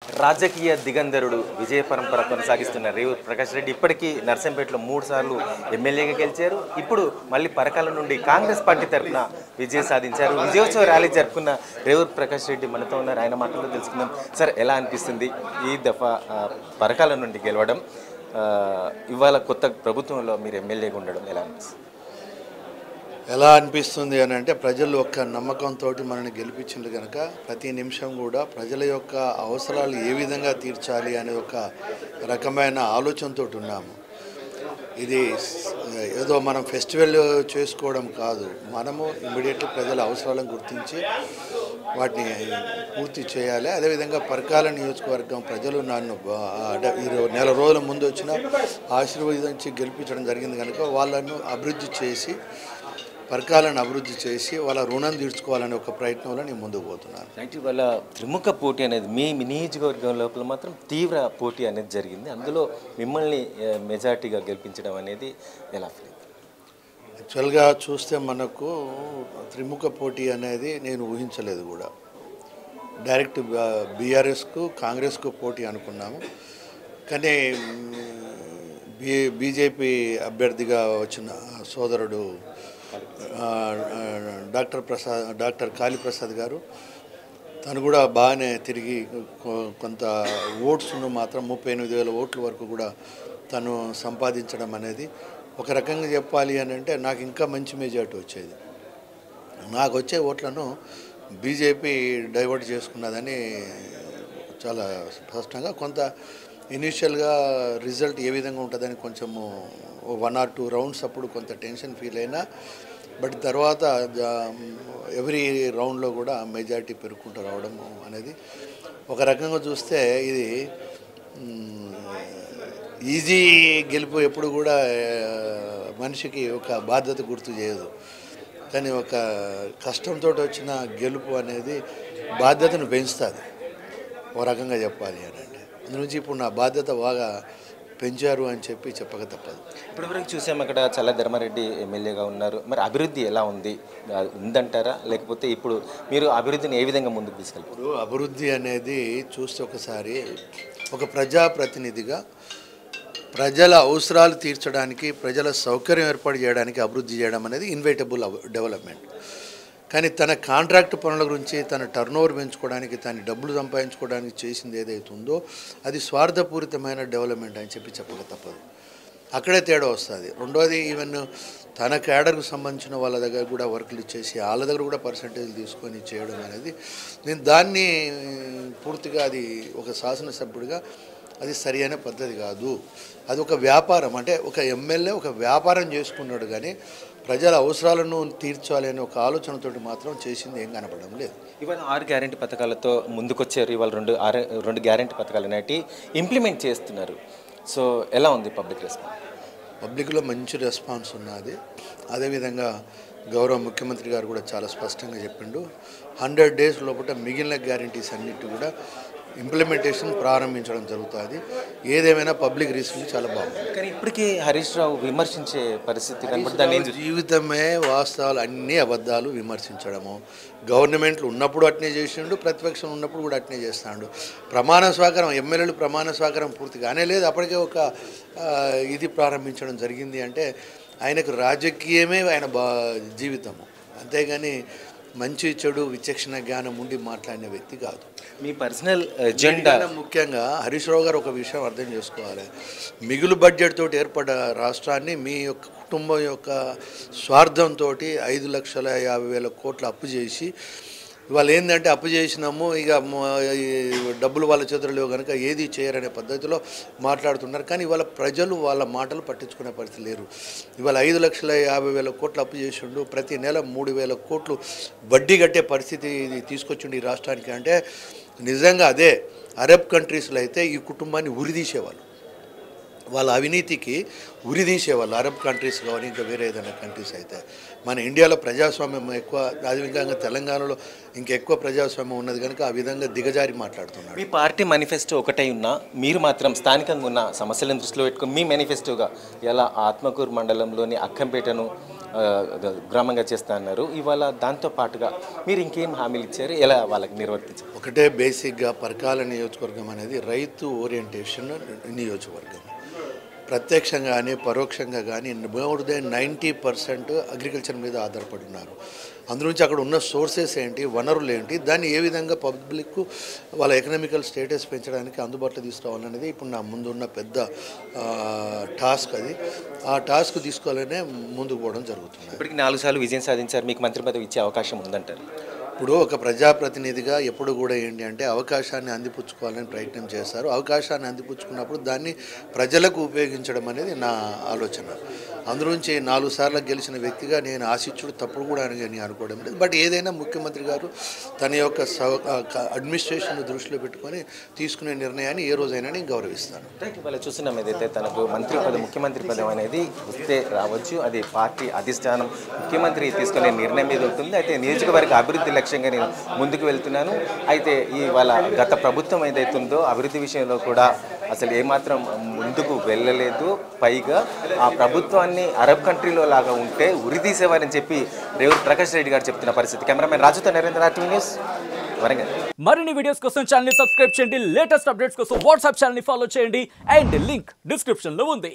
రాజకీయ దిగంధరుడు విజయ పరంపర కొనసాగిస్తున్న రేవూరు ప్రకాష్ రెడ్డి ఇప్పటికీ నర్సంపేటలో మూడు సార్లు ఎమ్మెల్యేగా గెలిచారు ఇప్పుడు మళ్ళీ పరకాల నుండి కాంగ్రెస్ పార్టీ తరఫున విజయం సాధించారు విజయోత్సవ ర్యాలీ జరుపుకున్న రేవూరు ప్రకాష్ రెడ్డి మనతో ఉన్నారు ఆయన మాటల్లో తెలుసుకుందాం సార్ ఎలా అనిపిస్తుంది ఈ దఫా ఆ, పరకాల నుండి గెలవడం ఆ, ఇవాళ కొత్త ప్రభుత్వంలో మీరు ఎమ్మెల్యేగా ఉండడం ఎలా అనిపిస్తుంది ఎలా అనిపిస్తుంది అని అంటే ప్రజలు యొక్క నమ్మకంతో మనల్ని గెలిపించింది కనుక ప్రతి నిమిషం కూడా ప్రజల యొక్క అవసరాలు ఏ విధంగా తీర్చాలి అనే ఒక రకమైన ఆలోచనతో ఉన్నాము ఇది స్- ఏదో మనం ఫెస్టివల్ చేసుకోవడం కాదు మనము ఇమీడియట్లీ ప్రజల అవసరాలను గుర్తించి వాటిని పూర్తి చేయాలి అదేవిధంగా పరకాల నియోజకవర్గం ప్రజలు నన్ను బా- అంటే ఈ రో- నెల రోజుల ముందు వచ్చిన ఆశీర్వదించి గెలిపించడం జరిగింది కనుక వాళ్ళను అభివృద్ధి చేసి పరకాలను అభివృద్ధి చేసి వాళ్ళ రుణం తీర్చుకోవాలనే ఒక ప్రయత్నంలో నేను ముందుకు పోతున్నాను రైట్ ఇవాళ త్రిముఖ పోటీ అనేది మీ మీ నియోజకవర్గం లోపల మాత్రం తీవ్ర పోటీ అనేది జరిగింది అందులో మిమ్మల్ని ఆ, మెజార్టీగా గెలిపించడం అనేది ఎలా ఫీల్ యాక్చువల్గా చూస్తే మనకు త్రిముఖ పోటీ అనేది నేను ఊహించలేదు కూడా డైరెక్ట్ బీఆర్ఎస్కు కాంగ్రెస్కు పోటీ అనుకున్నాము కానీ బీ బీజేపీ అభ్యర్థిగా వచ్చిన సోదరుడు ఆ, ఆ, డాక్టర్ ప్రసాద్ డాక్టర్ కాళీప్రసాద్ గారు తను కూడా బాగానే తిరిగి కొ- కొంత ఓట్స్ను మాత్రం ముప్పై ఎనిమిది వేల ఓట్ల వరకు కూడా తను సంపాదించడం అనేది ఒక రకంగా చెప్పాలి అని అంటే నాకు ఇంకా మంచి మెజార్టీ వచ్చేది నాకు వచ్చే ఓట్లను బీజేపీ డైవర్ట్ చేసుకున్నదని చాలా స్పష్టంగా కొంత ఇనీషియల్గా రిజల్ట్ ఏ విధంగా ఉంటుందని కొంచెము వన్ ఆర్ టూ రౌండ్స్ అప్పుడు కొంత టెన్షన్ ఫీల్ అయినా బట్ తర్వాత ఎవ్రీ రౌండ్లో కూడా మెజారిటీ పెరుగుకుంటూ రావడం అనేది ఒక రకంగా చూస్తే ఇది ఈజీ గెలుపు ఎప్పుడు కూడా ఆ, మనిషికి ఒక బాధ్యత గుర్తు చేయదు కానీ ఒక కష్టంతో వచ్చిన గెలుపు అనేది బాధ్యతను పెంచుతుంది ఓ రకంగా చెప్పాలి అని అంటే అందు నుంచి ఇప్పుడు నా బాధ్యత బాగా పెంచారు అని చెప్పి చెప్పక తప్పదు ఇప్పటివరకు చూసాం అక్కడ చల్ల ధర్మారెడ్డి ఎమ్మెల్యేగా ఉన్నారు మరి అభివృద్ధి ఎలా ఉంది ఆ, ఉందంటారా లేకపోతే ఇప్పుడు మీరు అభివృద్ధిని ఏ విధంగా ముందుకు తీసుకెళ్తారు ఇప్పుడు అభివృద్ధి అనేది చూస్తే ఒకసారి ఒక ప్రజాప్రతినిధిగా ప్రజల అవసరాలు తీర్చడానికి ప్రజల సౌకర్యం ఏర్పాటు చేయడానికి అభివృద్ధి చేయడం అనేది ఇన్వైటబుల్ డెవలప్మెంట్ కానీ తన కాంట్రాక్ట్ పనుల గురించి తన టర్న్ ఓవర్ పెంచుకోవడానికి తన డబ్బులు సంపాదించుకోవడానికి చేసింది ఏదైతే ఉందో అది స్వార్థపూరితమైన డెవలప్మెంట్ అని చెప్పి చెప్పక తప్పదు అక్కడే తేడా వస్తుంది రెండోది ఈవెన్ తన క్యాడర్కు సంబంధించిన వాళ్ళ దగ్గర కూడా వర్కులు ఇచ్చేసి వాళ్ళ దగ్గర కూడా పర్సంటేజ్ తీసుకొని చేయడం అనేది నేను దాన్ని పూర్తిగా అది ఒక శాసనసభ్యుడిగా అది సరి అయిన పద్ధతి కాదు అది ఒక వ్యాపారం అంటే ఒక ఎమ్మెల్యే ఒక వ్యాపారం చేసుకున్నాడు కానీ ప్రజల అవసరాలను తీర్చాలి అనే ఒక ఆలోచనతోటి మాత్రం చేసింది ఏం కనపడడం లేదు ఇవాళ ఆరు గ్యారెంటీ పథకాలతో ముందుకొచ్చారు ఇవాళ రెండు ఆరు రెండు గ్యారెంటీ పథకాలు అనేవి ఇంప్లిమెంట్ చేస్తున్నారు సో ఎలా ఉంది పబ్లిక్ రెస్పాన్స్ పబ్లిక్లో మంచి రెస్పాన్స్ ఉన్నది అదేవిధంగా గౌరవ ముఖ్యమంత్రి గారు కూడా చాలా స్పష్టంగా చెప్పిండు హండ్రెడ్ డేస్ లోపల మిగిలిన గ్యారంటీస్ అన్నిటి కూడా ఇంప్లిమెంటేషన్ ప్రారంభించడం జరుగుతుంది ఏదేమైనా పబ్లిక్ రిసీవింగ్ చాలా బాగుంది కానీ ఇప్పటికీ హరీష్ రావు విమర్శించే పరిస్థితి కనబడుతుంది దాన్ని ఏం చూ- జీవితమే వాస్తవాలు అన్ని అబద్ధాలు విమర్శించడము గవర్నమెంట్లు ఉన్నప్పుడు అట్నే చేసిండు ప్రతిపక్షం ఉన్నప్పుడు కూడా అట్నే చేస్తాడు ప్రమాణ స్వాకారం ఎమ్మెల్యేలు ప్రమాణ స్వాకారం పూర్తిగానే లేదు అప్పటికే ఒక ఆ, ఇది ప్రారంభించడం జరిగింది అంటే ఆయనకు రాజకీయమే ఆయన బా జీవితము అంతేగాని మంచి చెడు విచక్షణ జ్ఞానం ఉండి మాట్లాడిన వ్యక్తి కాదు మీ పర్సనల్ ఎజెండా అన్నిటికన్నా ముఖ్యంగా హరీష్ రావు గారు ఒక విషయం అర్థం చేసుకోవాలి మిగులు బడ్జెట్ తోటి ఏర్పడ్డ రాష్ట్రాన్ని మీ యొక్క కుటుంబం యొక్క స్వార్థంతో ఐదు లక్షల యాభై వేల కోట్ల అప్పు చేసి ఇవాళ ఏంటంటే అప్పు చేసినాము ఇక మ- ఈ డబ్బులు వాళ్ళ చేతుల్లో లేవు కనుక ఏది చేయరనే పద్ధతిలో మాట్లాడుతున్నారు కానీ ఇవాళ ప్రజలు వాళ్ళ మాటలు పట్టించుకునే పరిస్థితి లేరు ఇవాళ ఐదు లక్షల యాభై వేల కోట్లు అప్పు చేసిండు ప్రతి నెల మూడు వేల కోట్లు వడ్డీ కట్టే పరిస్థితి తీసుకొచ్చిండు ఈ రాష్ట్రానికి అంటే నిజంగా అదే అరబ్ కంట్రీస్లో అయితే ఈ కుటుంబాన్ని ఉరిదీసేవాళ్ళు వాళ్ళ అవినీతికి ఉరిదీసేవాళ్ళు అరబ్ కంట్రీస్ కానీ ఇంకా వేరే ఏదైనా కంట్రీస్ అయితే మన ఇండియాలో ప్రజాస్వామ్యం ఎక్కువ అదేవిధంగా తెలంగాణలో ఇంకెక్కువ ప్రజాస్వామ్యం ఉన్నది కనుక ఆ విధంగా దిగజారి మాట్లాడుతున్నాడు మీ పార్టీ మేనిఫెస్టో ఒకటై ఉన్నా మీరు మాత్రం స్థానికంగా ఉన్న సమస్యలను దృష్టిలో పెట్టుకుని మీ మేనిఫెస్టోగా ఎలా ఆత్మకూరు మండలంలోని అక్కంపేటను ఆ, ఆ, గ్రామంగా చేస్తా అన్నారు ఇవాళ దాంతో పాటుగా మీరు ఇంకేం హామీలు ఇచ్చారు ఎలా వాళ్ళకి నిర్వర్తించారు ఒకటే బేసిక్గా పరకాల నియోజకవర్గం అనేది రైతు ఓరియంటేషన్ నియోజకవర్గం ప్రత్యక్షంగా కానీ పరోక్షంగా కానీ more than ninety percent agriculture మీద ఆధారపడి ఉన్నారు అందులోంచి అక్కడ ఉన్న సోర్సెస్ ఏంటి వనరులు ఏంటి దాన్ని ఏ విధంగా పబ్లిక్ వాళ్ళ ఎకనామికల్ స్టేటస్ పెంచడానికి అందుబాటులో తీసుకురావాలనేది ఇప్పుడు నా ముందు ఉన్న పెద్ద టాస్క్ అది ఆ టాస్క్ తీసుకోవాలనే ముందుకు పోవడం జరుగుతుంది ఇప్పటికి నాలుగు సార్లు విజయం సాధించారు మీకు మంత్రి పదవి ఇచ్చే అవకాశం ఉందంటారు ఇప్పుడు ఒక ప్రజాప్రతినిధిగా ఎప్పుడు కూడా ఏంటి అంటే అవకాశాన్ని అందిపుచ్చుకోవాలని ప్రయత్నం చేస్తారు అవకాశాన్ని అందిపుచ్చుకున్నప్పుడు దాన్ని ప్రజలకు ఉపయోగించడం అనేది నా ఆలోచన అందులోంచి నాలుగు సార్లు గెలిచిన వ్యక్తిగా నేను ఆశించుడు తప్పుడు కూడా అని నేను అనుకోవడం లేదు బట్ ఏదైనా ముఖ్యమంత్రి గారు తన యొక్క అడ్మినిస్ట్రేషన్ దృష్టిలో పెట్టుకొని తీసుకునే నిర్ణయాన్ని ఏ రోజైనా నేను గౌరవిస్తాను రైట్ ఇవాళ చూస్తున్నాం ఏదైతే తనకు మంత్రి పదవి ముఖ్యమంత్రి పదవి అనేది వస్తే రావచ్చు అది పార్టీ అధిష్టానం ముఖ్యమంత్రి తీసుకునే నిర్ణయం మీద ఉంటుంది అయితే నియోజకవర్గ అభివృద్ధి లక్ష్యంగా నేను ముందుకు వెళ్తున్నాను అయితే ఇవాళ గత ప్రభుత్వం ఏదైతుందో అభివృద్ధి విషయంలో కూడా అసలు ఏమాత్రం ముందుకు వెళ్ళలేదు పైగా ఆ ప్రభుత్వాన్ని అరబ్ కంట్రీలో లాగా ఉంటే ఉరి తీసేవారని చెప్పి రేవు ప్రకాష్ రెడ్డి గారు చెప్తున్న పరిస్థితి కెమెరామెన్ రాజుతో నరేంద్ర టీవీ న్యూస్ వరంగల్ మరిన్ని వీడియోస్ కోసం ఛానల్ సబ్స్క్రైబ్ చేయండి లేటెస్ట్ అప్డేట్స్ కోసం వాట్సాప్ ఛానల్ ఫాలో చేయండి అండ్ లింక్ డిస్క్రిప్షన్ లో ఉంది